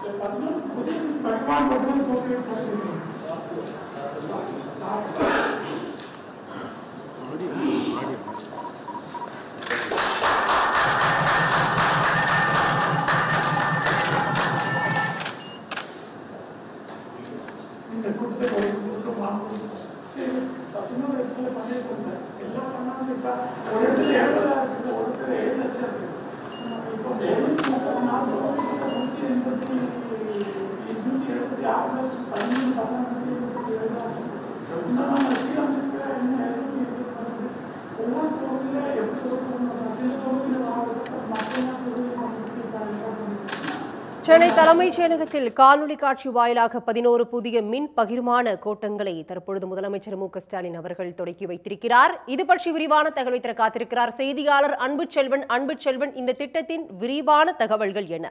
பகவான் பகவான் தோற்று இந்த கொடுத்த ஒரு கொடுக்க வாங்கும் சரி இன்னொரு இடத்துல பண்ணியிருக்கோம் சார் எல்லாம் பண்ணாமல் இப்போ ஒரு இடத்துல ஏழரை இருக்குது ஒரு இடத்துல ஏழு லட்சம் இருக்குது இப்போ இந்த எழுநூத்தி முப்பத்தி நாலு நூற்றி எண்பத்தி நூற்றி எழுபத்தி ஆறு ப்ளஸ் பதிமூணு பதினாறு இருபத்தி ஏழு இந்த மாதிரி சீரமைப்பு இன்னும் எழுநூத்தி இருபத்தி ஒவ்வொரு தொகுதியில் எப்படி ஒரு சில தொகுதியில் நாலு சட்டம் மற்ற தொகுதியில் பண்ணிட்டு சென்னை தலைமைச் செயலகத்தில் காணொலி காட்சி வாயிலாக பதினோரு புதிய மின் பகிர்மான கோட்டங்களை தற்பொழுது முதலமைச்சர் மு க ஸ்டாலின் அவர்கள் தொடக்கி வைத்திருக்கிறார் இது பற்றி விரிவான தகவலை தர காத்திருக்கிறார் செய்தியாளர் அன்பு செல்வன் அன்பு செல்வன் இந்த திட்டத்தின் விரிவான தகவல்கள் என்ன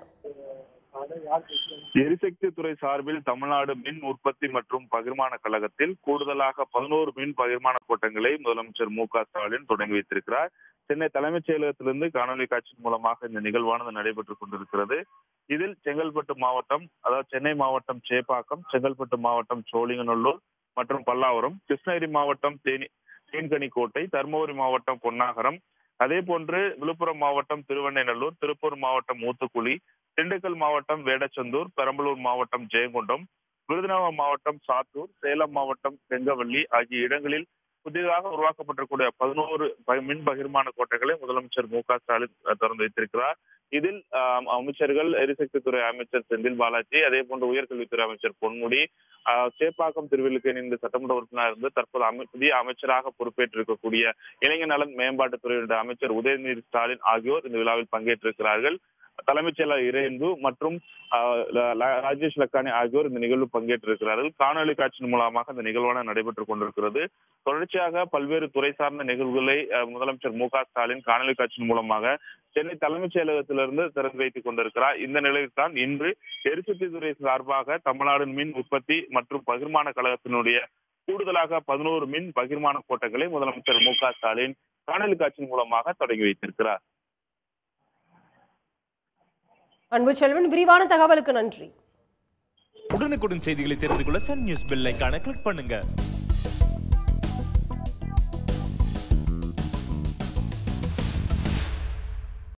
எரிசக்தி துறை சார்பில் தமிழ்நாடு மின் உற்பத்தி மற்றும் பகிர்மான கழகத்தில் கூடுதலாக பதினோரு மின் பகிர்மான கோட்டங்களை முதலமைச்சர் மு க ஸ்டாலின் தொடங்கி வைத்திருக்கிறார் சென்னை தலைமைச் செயலகத்திலிருந்து காணொலி காட்சி மூலமாக இந்த நிகழ்வானது நடைபெற்றுக் கொண்டிருக்கிறது இதில் செங்கல்பட்டு மாவட்டம் அதாவது சென்னை மாவட்டம் சேப்பாக்கம் செங்கல்பட்டு மாவட்டம் சோழிங்கநல்லூர் மற்றும் பல்லாவரம் கிருஷ்ணகிரி மாவட்டம் தேனி தேன்கனிக்கோட்டை தருமபுரி மாவட்டம் பொன்னாகரம் அதே போன்று விழுப்புரம் மாவட்டம் திருவண்ணைநல்லூர் திருப்பூர் மாவட்டம் ஊத்துக்குளி திண்டுக்கல் மாவட்டம் வேடச்சந்தூர் பெரம்பலூர் மாவட்டம் ஜெயங்கொண்டம் விருதுநகர் மாவட்டம் சாத்தூர் சேலம் மாவட்டம் செங்கவள்ளி ஆகிய இடங்களில் புதிதாக உருவாக்கப்பட்டிருக்கூடிய பதினோரு மின் பகிர்மான கோட்டைகளை முதலமைச்சர் மு க ஸ்டாலின் திறந்து வைத்திருக்கிறார் இதில் ஆஹ், அமைச்சர்கள் எரிசக்தி துறை அமைச்சர் செந்தில் பாலாஜி அதே போன்று உயர்கல்வித்துறை அமைச்சர் பொன்முடி ஆஹ், சேப்பாக்கம் திருவிழுக்கேணி இந்த சட்டமன்ற உறுப்பினர் இருந்து தற்போது அமை- புதிய அமைச்சராக பொறுப்பேற்றிருக்கக்கூடிய இளைஞர் நலன் மேம்பாட்டுத்துறையுடைய அமைச்சர் உதயநிதி ஸ்டாலின் ஆகியோர் இந்த விழாவில் பங்கேற்றிருக்கிறார்கள் தலைமைச் செயலர் இறைந்து மற்றும் ஆஹ், ல- ல- ராஜேஷ் லக்கானி ஆகியோர் இந்த நிகழ்வு பங்கேற்றிருக்கிறார்கள் காணொலி காட்சி மூலமாக இந்த நிகழ்வான நடைபெற்றுக் கொண்டிருக்கிறது தொடர்ச்சியாக பல்வேறு துறை சார்ந்த நிகழ்வுகளை ஆஹ், முதலமைச்சர் மு க ஸ்டாலின் காணொலி காட்சி மூலமாக சென்னை தலைமைச் செயலகத்திலிருந்து திறந்து வைத்துக் கொண்டிருக்கிறார் இந்த நிலையில் தான் இன்று எரிசக்தி துறை சார்பாக தமிழ்நாடு மின் உற்பத்தி மற்றும் பகிர்மான கழகத்தினுடைய கூடுதலாக பதினோரு மின் பகிர்மான கோட்டங்களை முதலமைச்சர் மு க ஸ்டாலின் காணொலி காட்சி மூலமாக தொடங்கி வைத்திருக்கிறார் அன்பு செல்வன் விரிவான தகவலுக்கு நன்றி உடனுக்குடன் செய்திகளை தெரிந்து கொள்ள சன் நியூஸ் பெல் ஐகானை கிளிக் பண்ணுங்க